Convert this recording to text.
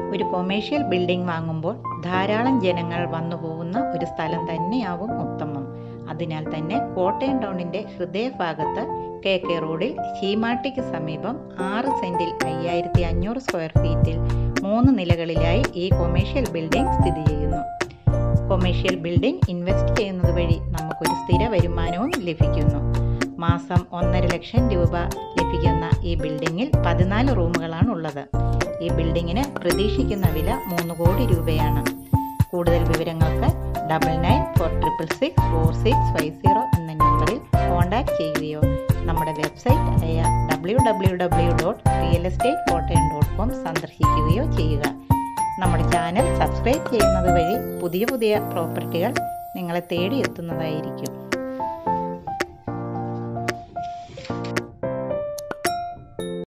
ഒരു commercial building വാങ്ങുമ്പോൾ ധാരാളം ജനങ്ങൾ വന്നു പോകുന്ന ഒരു സ്ഥലം തന്നെയാവും ഉത്തമം അതിനാൽ തന്നെ കോട്ടയം ടൗണിൻ്റെ ഹൃദയഭാഗത്ത് കെ കെ റോഡിൽ ചീമാട്ടിക്ക് സമീപം ആറ് സെൻറ്റിൽ അയ്യായിരത്തി അഞ്ഞൂറ് സ്ക്വയർ ഫീറ്റിൽ മൂന്ന് നിലകളിലായി ഈ കൊമേഴ്ഷ്യൽ ബിൽഡിംഗ് സ്ഥിതി ചെയ്യുന്നു കൊമേഴ്ഷ്യൽ ബിൽഡിംഗ് ഇൻവെസ്റ്റ് ചെയ്യുന്നത് വഴി നമുക്കൊരു സ്ഥിര വരുമാനവും ലഭിക്കുന്നു മാസം ഒന്നര ലക്ഷം രൂപ ലഭിക്കുന്ന ഈ ബിൽഡിങ്ങിൽ പതിനാല് റൂമുകളാണ് ഉള്ളത് ഈ ബിൽഡിങ്ങിന് പ്രതീക്ഷിക്കുന്ന വില മൂന്ന് കോടി രൂപയാണ് കൂടുതൽ വിവരങ്ങൾക്ക് double nine four triple six four six five zero എന്ന നമ്പറിൽ കോൺടാക്ട് ചെയ്യുകയോ നമ്മുടെ വെബ്സൈറ്റ് ആയ W W W dot real estate Kottayam dot com സന്ദർശിക്കുകയോ ചെയ്യുക നമ്മുടെ ചാനൽ സബ്സ്ക്രൈബ് ചെയ്യുന്നത് വഴി പുതിയ പുതിയ പ്രോപ്പർട്ടികൾ നിങ്ങളെ തേടി എത്തുന്നതായിരിക്കും